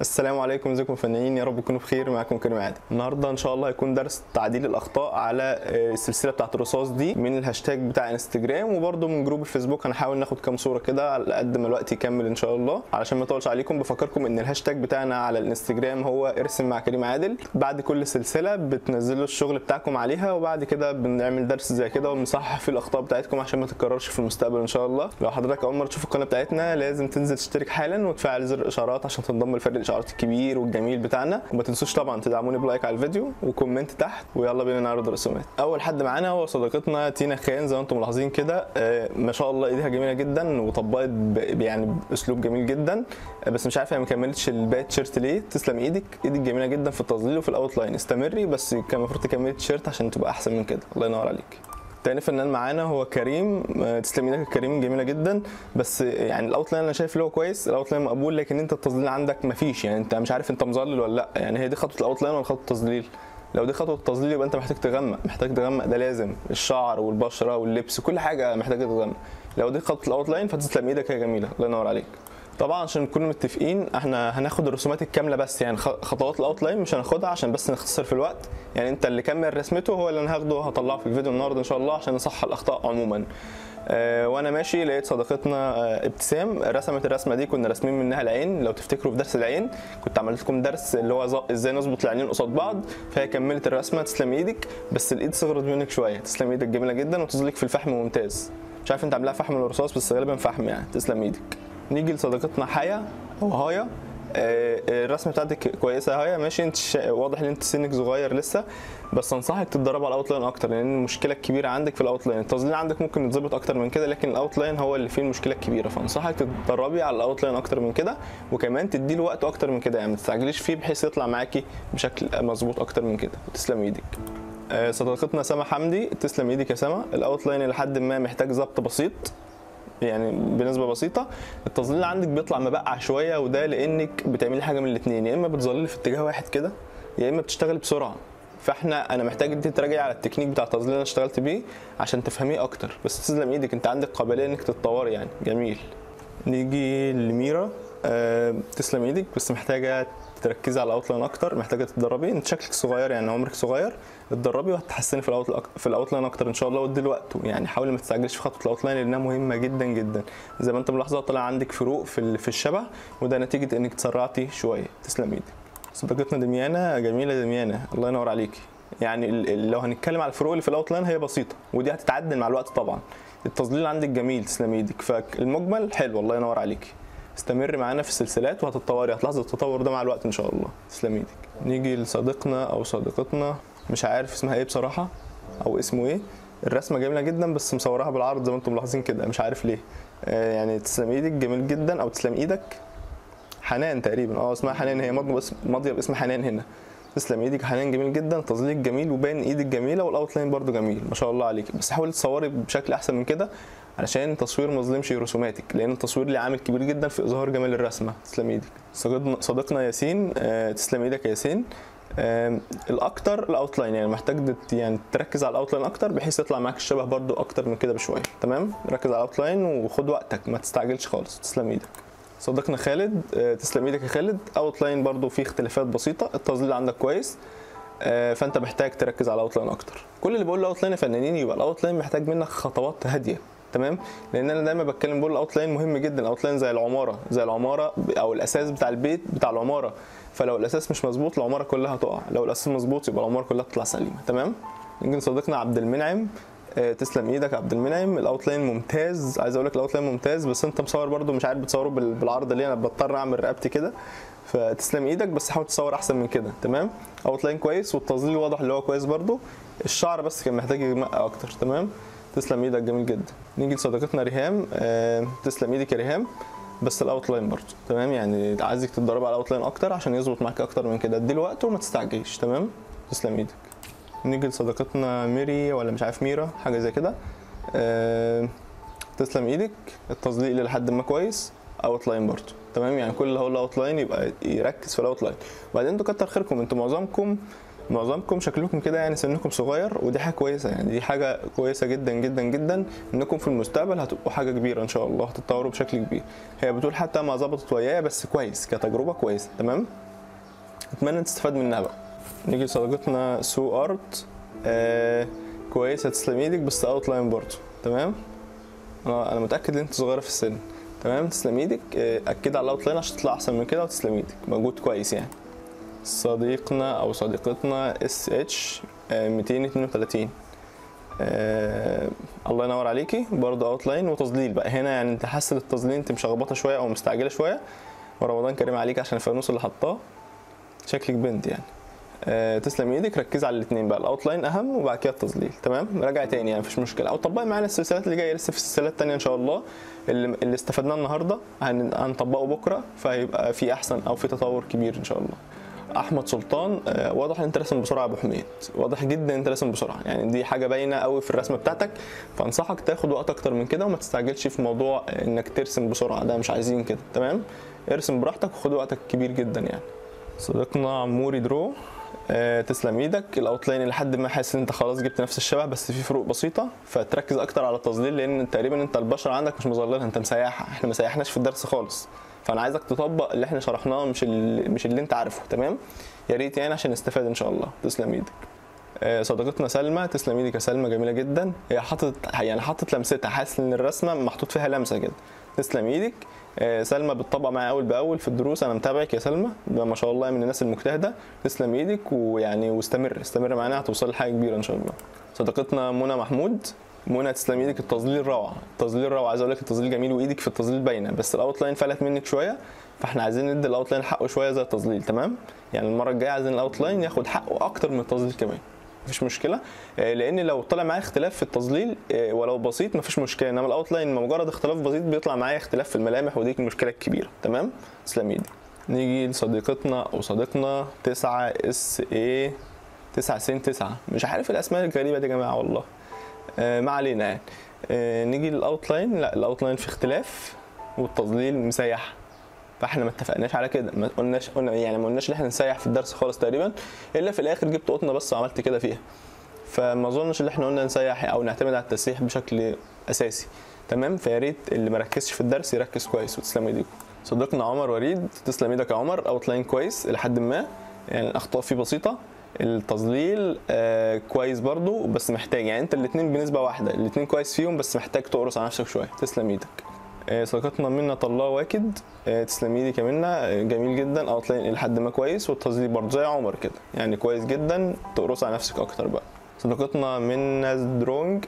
السلام عليكم ازيكم يا فنانين يا رب تكونوا بخير معاكم كريم عادل النهارده ان شاء الله هيكون درس تعديل الاخطاء على آه، السلسله بتاعت الرصاص دي من الهاشتاج بتاع انستجرام وبرده من جروب الفيسبوك هنحاول ناخد كام صوره كده على قد ما الوقت يكمل ان شاء الله علشان ما اطولش عليكم بفكركم ان الهاشتاج بتاعنا على الانستجرام هو ارسم مع كريم عادل بعد كل سلسله بتنزلوا الشغل بتاعكم عليها وبعد كده بنعمل درس زي كده ونصحح فيه الاخطاء بتاعتكم عشان ما تتكررش في المستقبل ان شاء الله لو حضرتك اول مره تشوف القناه بتاعتنا لازم تنزل تشترك حالا وتفعل زر الاشعارات عشان تنضم لفريق الاشعارات الكبير والجميل بتاعنا وما تنسوش طبعا تدعموني بلايك على الفيديو وكومنت تحت ويلا بينا نعرض الرسومات اول حد معانا هو صديقتنا تينا خان زي ما انتم ملاحظين كده آه، ما شاء الله ايديها جميله جدا وطبقت ب- يعني باسلوب جميل جدا آه، بس مش عارفه هي ما كملتش الباقي تيشيرت ليه تسلم ايدك ايدك جميله جدا في التظليل وفي الاوت لاين استمري بس كان المفروض تكملي التيشيرت عشان تبقى احسن من كده الله ينور عليك تاني فنان معانا هو كريم آه، تسلم ايدك يا كريم جميله جدا بس يعني الاوت لاين انا شايف اللي هو كويس الاوت لاين مقبول لكن انت التظليل عندك مفيش يعني انت مش عارف انت مظلل ولا لا يعني هي دي خطوه الاوت لاين ولا خطوه التظليل لو دي خطوه التظليل يبقى انت محتاج تغمق محتاج تغمق ده لازم الشعر والبشره واللبس كل حاجه محتاجه تغمق لو دي خطوه الاوت لاين فتسلم ايدك يا جميله الله ينور عليك طبعا عشان نكون متفقين احنا هناخد الرسومات الكامله بس يعني خ- خطوات الاوت لاين مش هناخدها عشان بس نختصر في الوقت يعني انت اللي كمل رسمته هو اللي انا هاخده هطلعه في الفيديو النهارده ان شاء الله عشان نصحح الاخطاء عموما آه، وانا ماشي لقيت صديقتنا آه، ابتسام رسمت الرسمه دي كنا راسمين منها العين لو تفتكروا في درس العين كنت عملت لكم درس اللي هو ز- ازاي نظبط العينين قصاد بعض فهي كملت الرسمه تسلم ايدك بس الايد صغرت منك شويه تسلم ايدك جميله جدا وتظلك في الفحم ممتاز مش عارف انت عاملاها فحم ولا رصاص بس غالبا فحم يعني تسلم ايدك نيجي لصديقتنا حيا او هايا آه، آه، الرسمه بتاعتك كويسه يا هايا ماشي انت شا... واضح ان انت سنك صغير لسه بس انصحك تتدرب على الاوت لاين اكتر لان المشكله الكبيره عندك في الاوت لاين التظليل عندك ممكن يتظبط اكتر من كده لكن الاوت لاين هو اللي فيه المشكله الكبيره فانصحك تتدربي على الاوت لاين اكتر من كده وكمان تدي له وقت اكتر من كده يعني ما تستعجليش فيه بحيث يطلع معاكي بشكل مظبوط اكتر من كده وتسلم ايدك آه، صديقتنا سما حمدي تسلم ايدك يا سما الاوت لاين لحد ما محتاج ظبط بسيط يعني بنسبه بسيطه التظليل عندك بيطلع مبقع شويه وده لانك بتعملي حاجه من الاثنين يا اما بتظللي في اتجاه واحد كده يا اما بتشتغلي بسرعه فاحنا انا محتاج انت تراجعي على التكنيك بتاع التظليل اللي انا اشتغلت بيه عشان تفهميه اكتر بس تسلم ايدك انت عندك قابليه انك تتطوري يعني جميل نيجي لميرا أه تسلم ايدك بس محتاجه تركزي على الاوتلاين اكتر محتاجه تتدربي انت شكلك صغير يعني عمرك صغير اتدربي وهتحسني في الاوت في الاوتلاين اكتر ان شاء الله وادي وقته يعني حاولي ما تستعجليش في خطوه الاوتلاين لانها مهمه جدا جدا زي ما انت ملاحظه طلع عندك فروق في ال- في الشبه وده نتيجه انك تسرعتي شويه تسلم ايدك صديقتنا دميانه جميله دميانه الله ينور عليكي يعني ال- ال- لو هنتكلم على الفروق اللي في الاوتلاين هي بسيطه ودي هتتعدل مع الوقت طبعا التظليل عندك جميل تسلم ايدك فالمجمل حلو الله ينور عليكي استمري معانا في السلسلات وهتتطوري هتلاحظي التطور ده مع الوقت ان شاء الله تسلم ايدك نيجي لصديقنا او صديقتنا مش عارف اسمها ايه بصراحه او اسمه ايه الرسمه جميله جدا بس مصورها بالعرض زي ما انتم ملاحظين كده مش عارف ليه آه يعني تسلم ايدك جميل جدا او تسلم ايدك حنان تقريبا اه اسمها حنان هي ماضيه باسم ماضيه باسم حنان هنا تسلم ايدك حنان جميل جدا تظليلك جميل وباين ايدك جميله والاوت لاين برده جميل ما شاء الله عليك بس حاولي تصوري بشكل احسن من كده علشان التصوير ما يظلمش رسوماتك لان التصوير ليه عامل كبير جدا في اظهار جمال الرسمه تسلم ايدك صديقنا صديقنا ياسين آه تسلم ايدك يا ياسين آم، الاكتر الاوت لاين يعني محتاج تت- يعني تركز على الاوت لاين اكتر بحيث يطلع معاك الشبه برده اكتر من كده بشويه تمام ركز على الاوت لاين وخد وقتك ما تستعجلش خالص تسلم ايدك صديقنا خالد آه، تسلم ايدك يا خالد اوت لاين برده فيه اختلافات بسيطه التظليل عندك كويس آه، فانت محتاج تركز على الاوت لاين اكتر كل اللي بقول الاوت لاين يا فنانين يبقى الاوت لاين محتاج منك خطوات هاديه تمام لان انا دايما بتكلم بقول الاوت لاين مهم جدا الاوت لاين زي العماره زي العماره ب- او الاساس بتاع البيت بتاع العماره فلو الاساس مش مظبوط العماره كلها هتقع لو الاساس مظبوط يبقى العماره كلها تطلع سليمه تمام نيجي لصديقنا عبد المنعم آه، تسلم ايدك يا عبد المنعم الاوت لاين ممتاز عايز اقول لك الاوت لاين ممتاز بس انت مصور برده مش عارف بتصوره بال- بالعرض ليه انا بضطر اعمل رقبتي كده فتسلم ايدك بس حاول تصور احسن من كده تمام اوت لاين كويس والتظليل واضح اللي هو كويس برده الشعر بس كان محتاج يغمق اكتر تمام تسلم ايدك جميل جدا نيجي لصديقتنا ريهام آه، تسلم ايدك يا ريهام بس الاوت لاين برضه تمام يعني عايزك تتدرب على الاوت لاين اكتر عشان يظبط معاك اكتر من كده اديله وقت وما تستعجلش تمام تسلم ايدك نيجي لصديقتنا ميري ولا مش عارف ميرا حاجه زي كده آه، تسلم ايدك التظليل الى حد ما كويس اوت لاين برضه تمام يعني كل اللي هو الاوت لاين يبقى يركز في الاوت لاين وبعدين انتوا كتر خيركم انتوا معظمكم معظمكم شكلكم كده يعني سنكم صغير ودي حاجه كويسه يعني دي حاجه كويسه جدا جدا جدا انكم في المستقبل هتبقوا حاجه كبيره ان شاء الله هتتطوروا بشكل كبير هي بتقول حتى ما ظبطت ويايا بس كويس كتجربه كويسه تمام اتمنى تستفاد منها بقى نيجي لصديقتنا سو ارت آه كويسه تسلم ايدك بس اوت لاين برضه تمام انا انا متاكد ان انت صغيره في السن تمام تسلم ايدك آه، اكد على الاوت لاين عشان تطلع احسن من كده وتسلم ايدك مجهود كويس يعني صديقنا او صديقتنا اس اتش 232 آه الله ينور عليكي برضه اوت لاين وتظليل بقى هنا يعني انت حاسه التظليل انت مشخبطه شويه او مستعجله شويه ورمضان كريم عليك عشان الفانوس اللي حطاه شكلك بنت يعني آه تسلم ايدك ركز على الاثنين بقى الاوت لاين اهم وبعد كده التظليل تمام راجع تاني يعني مفيش مشكله او طبقي معانا السلسلات اللي جايه لسه في سلسلات تانية ان شاء الله اللي, اللي استفدناه النهارده هن- هنطبقه بكره فهيبقى في احسن او في تطور كبير ان شاء الله احمد سلطان آه، واضح ان انت راسم بسرعه يا ابو حميد واضح جدا ان انت راسم بسرعه يعني دي حاجه باينه قوي في الرسمه بتاعتك فانصحك تاخد وقت اكتر من كده وما تستعجلش في موضوع انك ترسم بسرعه ده مش عايزين كده تمام ارسم براحتك وخد وقتك كبير جدا يعني صديقنا عموري درو آه، تسلم ايدك الاوتلاين لحد ما حاسس ان انت خلاص جبت نفس الشبه بس في فروق بسيطه فتركز اكتر على التظليل لان تقريبا انت البشره عندك مش مظللها انت مسيحها احنا ما سيحناش في الدرس خالص فانا عايزك تطبق اللي احنا شرحناه مش اللي مش اللي انت عارفه تمام يا ريت يعني عشان نستفاد ان شاء الله تسلم ايدك آه، صديقتنا سلمى تسلم ايدك يا سلمى جميله جدا هي حاطط يعني حاطط لمستها حاسس ان الرسمه محطوط فيها لمسه كده تسلم ايدك آه، سلمى بتطبق معايا اول باول في الدروس انا متابعك يا سلمى ده ما شاء الله من الناس المجتهده تسلم ايدك ويعني واستمر استمر معانا هتوصل لحاجه كبيره ان شاء الله صديقتنا منى محمود منى تسلم ايدك التظليل روعه التظليل روعه عايز اقول لك التظليل جميل وايدك في التظليل باينه بس الاوت لاين فلت منك شويه فاحنا عايزين ندي الاوت لاين حقه شويه زي التظليل تمام يعني المره الجايه عايزين الاوت لاين ياخد حقه اكتر من التظليل كمان مفيش مشكله آه، لان لو طلع معايا اختلاف في التظليل آه، ولو بسيط مفيش مشكله انما الاوت لاين مجرد اختلاف بسيط بيطلع معايا اختلاف في الملامح ودي المشكله الكبيره تمام تسلم ايدي نيجي لصديقتنا او صديقنا 9 اس اي 9 س 9 مش عارف الاسماء الغريبه دي يا جماعه والله آه، ما علينا يعني آه، نيجي للاوت لاين لا الاوت لاين في اختلاف والتظليل مسيح فاحنا ما اتفقناش على كده ما قلناش قلنا يعني ما قلناش ان احنا نسيح في الدرس خالص تقريبا الا في الاخر جبت قطنه بس وعملت كده فيها فما اظنش ان احنا قلنا نسيح او نعتمد على التسييح بشكل اساسي تمام فيا ريت اللي ما ركزش في الدرس يركز كويس وتسلم ايديكم صديقنا عمر وليد تسلم ايدك يا عمر اوت لاين كويس الى حد ما يعني الاخطاء فيه بسيطه التظليل آه كويس برضو بس محتاج يعني انت الاثنين بنسبه واحده الاثنين كويس فيهم بس محتاج تقرص على نفسك شويه تسلم ايدك آه، صديقتنا منى الله واكد آه، تسلم ايدك يا منى آه، جميل جدا اوت لاين الى حد ما كويس والتظليل برضه زي عمر كده يعني كويس جدا تقرص على نفسك اكتر بقى صديقتنا منى درونج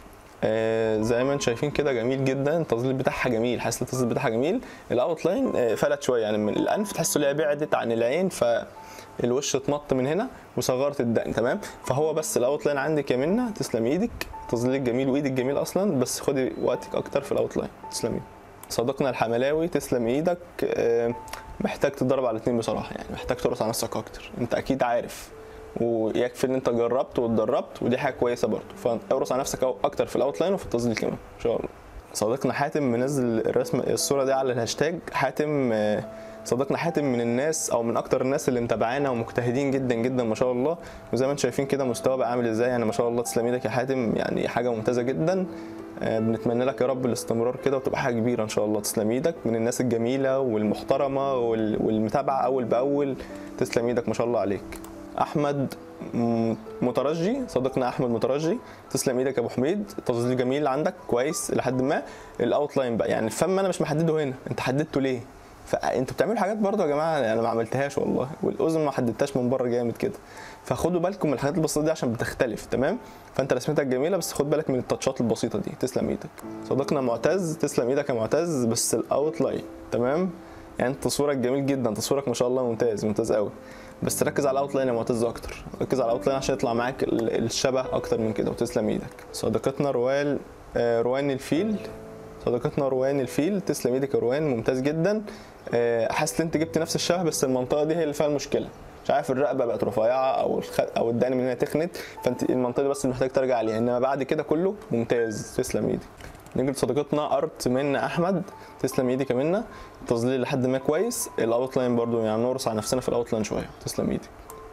آه، زي ما انتم شايفين كده جميل جدا التظليل بتاعها جميل حاسس التظليل بتاعها جميل الاوت لاين آه، فلت شويه يعني من الانف تحسوا ان هي بعدت عن العين فالوش اتمط من هنا وصغرت الدقن تمام فهو بس الاوت لاين عندك يا منى تسلم ايدك تظليلك جميل وايدك جميل اصلا بس خدي وقتك اكتر في الاوت لاين تسلمي صديقنا الحملاوي تسلم ايدك آه، محتاج تتدرب على الاثنين بصراحه يعني محتاج تقرص على نفسك اكتر انت اكيد عارف ويكفي ان انت جربت واتدربت ودي حاجه كويسه برضه فاقرص على نفسك أو- اكتر في الاوت لاين وفي التظليل كمان ان شاء الله صديقنا حاتم منزل الرسم الصوره دي على الهاشتاج حاتم آه، صديقنا حاتم من الناس او من اكتر الناس اللي متابعانا ومجتهدين جدا جدا ما شاء الله وزي ما انتم شايفين كده مستوى بقى عامل ازاي يعني ما شاء الله تسلم ايدك يا حاتم يعني حاجه ممتازه جدا آه، بنتمنى لك يا رب الاستمرار كده وتبقى حاجه كبيره ان شاء الله تسلم ايدك من الناس الجميله والمحترمه وال- والمتابعه اول باول تسلم ايدك ما شاء الله عليك احمد م- مترجي صديقنا احمد مترجي تسلم ايدك يا ابو حميد التظليل جميل عندك كويس لحد ما الاوت لاين بقى يعني الفم انا مش محدده هنا انت حددته ليه فانتوا بتعملوا حاجات برضه يا جماعه انا ما عملتهاش والله والاذن ما حددتهاش من بره جامد كده فخدوا بالكم من الحاجات البسيطه دي عشان بتختلف تمام فانت رسمتك جميله بس خد بالك من التاتشات البسيطه دي تسلم ايدك صديقنا معتز تسلم ايدك يا معتز بس الاوت لاين تمام يعني انت تصويرك جميل جدا تصويرك ما شاء الله ممتاز ممتاز قوي بس ركز على الاوت لاين يا معتز اكتر ركز على الاوت لاين عشان يطلع معاك ال- الشبه اكتر من كده وتسلم ايدك صديقتنا روال آه، روان الفيل صديقتنا روان الفيل تسلم ايدك يا روان ممتاز جدا آه، حاسس ان انت جبت نفس الشبه بس المنطقه دي هي اللي فيها المشكله مش عارف الرقبه بقت رفيعه او الخ... او الدقن من هنا تخنت فانت المنطقه دي بس اللي محتاج ترجع عليها انما بعد كده كله ممتاز تسلم ايدك نيجي لصديقتنا ارت من احمد تسلم ايدك يا منى التظليل لحد ما كويس الاوت لاين برضو يعني نورس على نفسنا في الاوت لاين شويه تسلم ايدك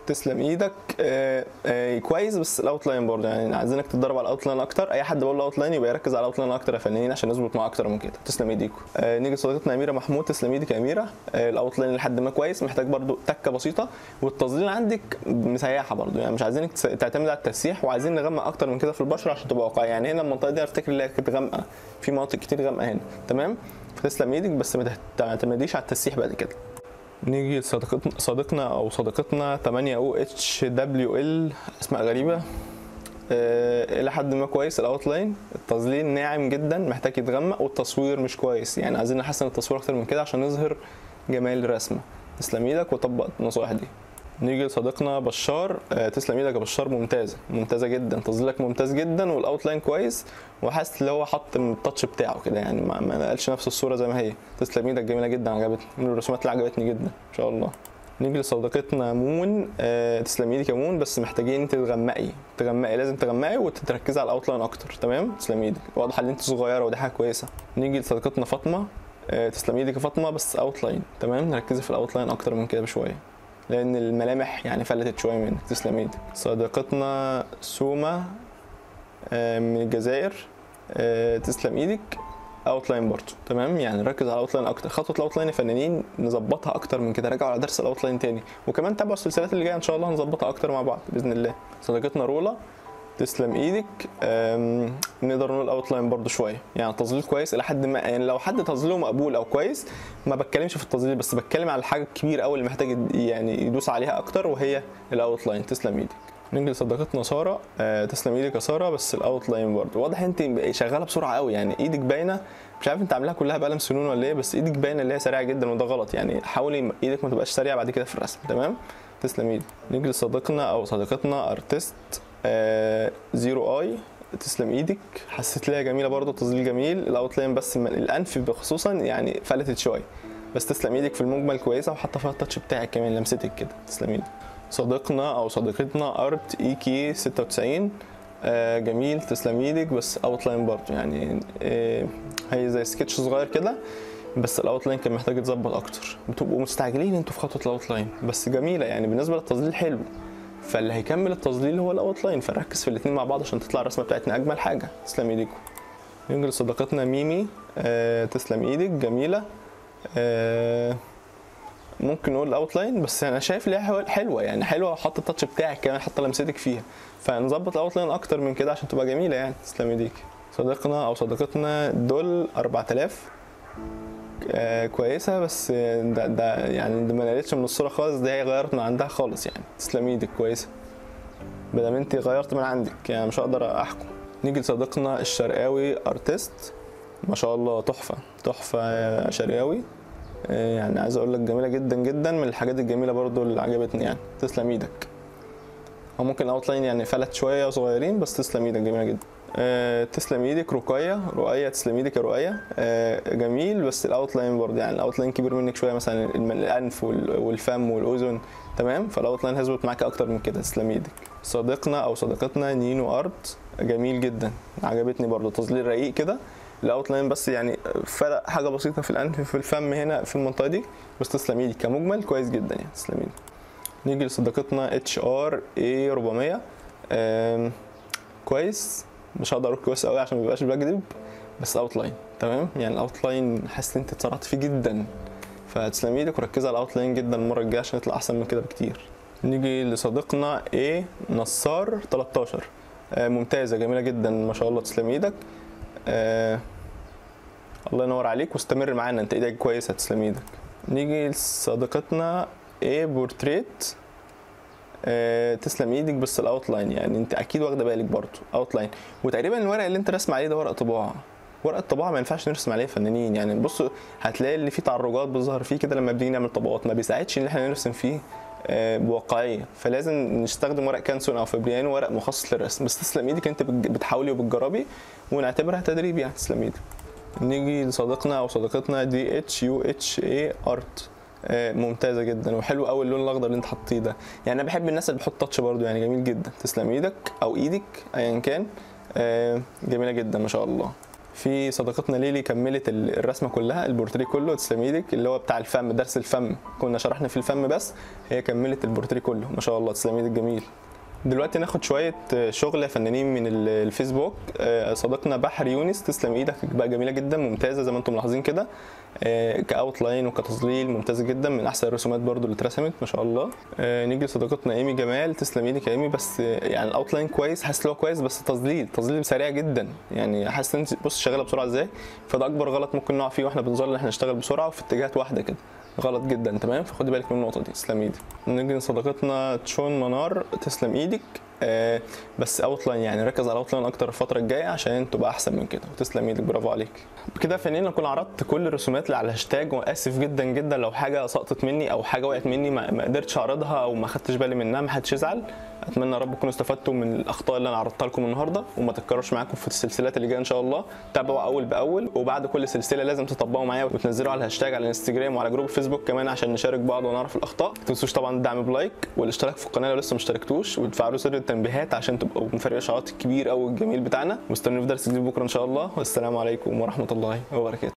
تسلم ايدك آه آه كويس بس الاوت لاين برضه يعني عايزينك تتدرب على الاوت لاين اكتر اي حد بقول له اوت لاين يبقى يركز على الاوت لاين اكتر يا فنانين عشان نظبط معاه اكتر من كده تسلم ايديكم آه نيجي لصديقتنا اميره محمود تسلم ايدك يا اميره آه الاوت لاين لحد ما كويس محتاج برضه تكه بسيطه والتظليل عندك مسيحه برضه يعني مش عايزينك تس- تعتمد على التسييح وعايزين نغمق اكتر من كده في البشره عشان تبقى واقعيه يعني هنا المنطقه دي افتكر اللي هي كانت غامقه في مناطق كتير غامقه هنا تمام فتسلم ايدك بس ما تعتمديش على التسييح بعد كده نيجي لصديقتنا صديقنا او صديقتنا 8 او اتش دبليو ال اسماء غريبه آه، الى حد ما كويس الاوت لاين التظليل ناعم جدا محتاج يتغمق والتصوير مش كويس يعني عايزين نحسن التصوير اكتر من كده عشان نظهر جمال الرسمه تسلم ايدك وطبق النصائح دي نيجي لصديقنا بشار آه، تسلم ايدك يا بشار ممتازه ممتازه جدا تظليلك ممتاز جدا والاوت لاين كويس وحاسس اللي هو حط من التاتش بتاعه كده يعني ما ما نقلش نفس الصوره زي ما هي تسلم ايدك جميله جدا عجبتني من الرسومات اللي عجبتني جدا ان شاء الله نيجي لصديقتنا مون آه تسلمي ايدك يا مون بس محتاجين انت تغمقي تغمقي لازم تغمقي وتركزي على الاوت لاين اكتر تمام تسلمي ايدك واضح ان انت صغيره ودي حاجه كويسه نيجي لصديقتنا فاطمه آه تسلمي ايدك يا فاطمه بس اوت لاين تمام نركزي في الاوت لاين اكتر من كده بشويه لان الملامح يعني فلتت شويه منك تسلم ايدك صديقتنا سوما آه، من الجزائر آه، تسلم ايدك اوت لاين برضه تمام يعني نركز على الاوت لاين اكتر خطوه الاوت لاين يا فنانين نظبطها اكتر من كده راجعوا على درس الاوت لاين تاني وكمان تابعوا السلسلات اللي جايه ان شاء الله هنظبطها اكتر مع بعض باذن الله صديقتنا رولا تسلم ايدك أم، نقدر نقول اوت لاين برضه شويه يعني تظليل كويس الى حد ما يعني لو حد تظليله مقبول او كويس ما بتكلمش في التظليل بس بتكلم على الحاجه الكبيره قوي اللي محتاج يد- يعني يدوس عليها اكتر وهي الاوت لاين تسلم ايدك نيجي لصديقتنا ساره آه تسلم ايدك يا ساره بس الاوت لاين برضه واضح انت شغاله بسرعه قوي يعني ايدك باينه مش عارف انت عاملاها كلها بقلم سنون ولا ايه بس ايدك باينه اللي هي سريعه جدا وده غلط يعني حاولي ايدك ما تبقاش سريعه بعد كده في الرسم تمام تسلم ايدك نيجي لصديقنا او صديقتنا ارتست آه زيرو اي تسلم ايدك حسيت ليها جميله برضه تظليل جميل الاوت لاين بس م- الانف خصوصا يعني فلتت شويه بس تسلم ايدك في المجمل كويسه وحاطه فيها التاتش بتاعك كمان لمستك كده تسلم ايدك صديقنا او صديقتنا ارت اي كي 96 آه جميل تسلم ايدك بس اوت لاين برضه يعني آه هي زي سكتش صغير كده بس الاوت لاين كان محتاج يتظبط اكتر بتبقوا مستعجلين انتوا في خطوه الاوت لاين بس جميله يعني بالنسبه للتظليل حلو فاللي هيكمل التظليل هو الاوت لاين فنركز في الاثنين مع بعض عشان تطلع الرسمه بتاعتنا اجمل حاجه تسلم ايديكم نيجي لصديقتنا ميمي آه تسلم ايدك جميله آه ممكن نقول الاوت لاين بس انا شايف ليها حلوه- حلوه يعني حلوه وحط التاتش بتاعك كمان حتى لمستك فيها فنظبط الاوت لاين اكتر من كده عشان تبقى جميله يعني تسلم ايديك صديقنا او صديقتنا دول 4000 آه كويسه بس ده, ده يعني ده ما نقلتش من الصوره خالص ده هي غيرت من عندها خالص يعني تسلم ايدك كويسه بدل انت غيرت من عندك يعني مش هقدر احكم نيجي لصديقنا الشرقاوي ارتست ما شاء الله تحفه تحفه يا شرقاوي آه، يعني عايز اقول لك جميله جدا جدا من الحاجات الجميله برضو اللي عجبتني يعني تسلم ايدك او ممكن الاوت لاين يعني فلت شويه صغيرين بس تسلم ايدك جميله جدا أه تسلم ايدك رقيه رقيه تسلم ايدك يا رقيه أه جميل بس الاوت لاين برضه يعني الاوت لاين كبير منك شويه مثلا الم- الانف وال- والفم والاذن تمام فالاوت لاين هيظبط معاك اكتر من كده تسلم ايدك صديقنا او صديقتنا نينو ارت جميل جدا عجبتني برضه تظليل رقيق كده الاوت لاين بس يعني فرق حاجه بسيطه في الانف في الفم هنا في المنطقه دي بس تسلم ايدك كمجمل كويس جدا يعني تسلم ايدك نيجي لصديقتنا اتش ار اي 400 آم، كويس مش هقدر اقول كويس قوي عشان ما يبقاش بكذب بس اوت لاين تمام يعني الاوت لاين حاسس ان انت اتسرعت فيه جدا فتسلمي ايدك وركزي على الاوت لاين جدا المره الجايه عشان يطلع احسن من كده بكتير نيجي لصديقنا ايه نصار 13 آه ممتازه جميله جدا ما شاء الله تسلمي ايدك آه الله ينور عليك واستمر معانا انت ايدك كويسه تسلمي ايدك نيجي لصديقتنا ايه بورتريت آه، تسلم ايدك بس الاوت لاين يعني انت اكيد واخده بالك برضه اوت لاين وتقريبا الورق اللي انت راسم عليه ده ورق طباعه ورق الطباعه ما ينفعش نرسم عليه فنانين يعني بص هتلاقي اللي فيه تعرجات بتظهر فيه كده لما بنيجي نعمل طبقات ما بيساعدش ان احنا نرسم فيه آه، بواقعيه فلازم نستخدم ورق كانسون او فابريان ورق مخصص للرسم بس تسلم ايدك انت بتج- بتحاولي وبتجربي ونعتبرها تدريب يعني تسلم ايدك نيجي لصديقنا او صديقتنا دي اتش يو اتش اي ارت آه، ممتازه جدا وحلو قوي اللون الاخضر اللي انت حطيه ده يعني انا بحب الناس اللي بتحط تاتش برضو يعني جميل جدا تسلم ايدك او ايدك ايا كان آه، جميله جدا ما شاء الله في صديقتنا ليلي كملت ال- الرسمه كلها البورتريه كله تسلم ايدك اللي هو بتاع الفم درس الفم كنا شرحنا في الفم بس هي كملت البورتريه كله ما شاء الله تسلم ايدك جميل دلوقتي ناخد شويه شغل فنانين من ال- الفيسبوك آه، صديقنا بحر يونس تسلم ايدك بقى جميله جدا ممتازه زي ما انتم ملاحظين كده آه، كاوت لاين وكتظليل ممتازه جدا من احسن الرسومات برضو اللي اترسمت ما شاء الله آه، نيجي لصديقتنا ايمي جمال تسلم ايدك يا ايمي بس آه، يعني الاوت لاين كويس حاسس ان هو كويس بس تظليل تظليل سريع جدا يعني حاسس ان انت بص شغاله بسرعه ازاي فده اكبر غلط ممكن نقع فيه واحنا بنظل ان احنا نشتغل بسرعه وفي اتجاهات واحده كده غلط جدا تمام فخدي بالك من النقطه دي تسلم ايدك نيجي لصديقتنا تشون منار تسلم ايدك آه، بس اوت لاين يعني ركز على الاوت لاين اكتر الفتره الجايه عشان تبقى احسن من كده وتسلم ايدك برافو عليك بكده يا فنانين اكون عرضت كل الرسومات اللي على الهاشتاج واسف جدا جدا لو حاجه سقطت مني او حاجه وقعت مني ما ما قدرتش اعرضها او ما خدتش بالي منها ما حدش يزعل اتمنى يا رب تكونوا استفدتوا من الاخطاء اللي انا عرضتها لكم النهارده وما تتكررش معاكم في السلسلات اللي جايه ان شاء الله تابعوا اول باول وبعد كل سلسله لازم تطبقوا معايا وتنزلوا على الهاشتاج على الانستجرام وعلى جروب الفيسبوك كمان عشان نشارك بعض ونعرف الاخطاء ما تنسوش طبعا الدعم بلايك والاشتراك في القناه لو لسه ما اشتركتوش وتفعلوا زر التنبيهات عشان تبقوا من فريق الاشعارات الكبير او الجميل بتاعنا واستنوني في درس جديد بكره ان شاء الله والسلام عليكم ورحمه الله وبركاته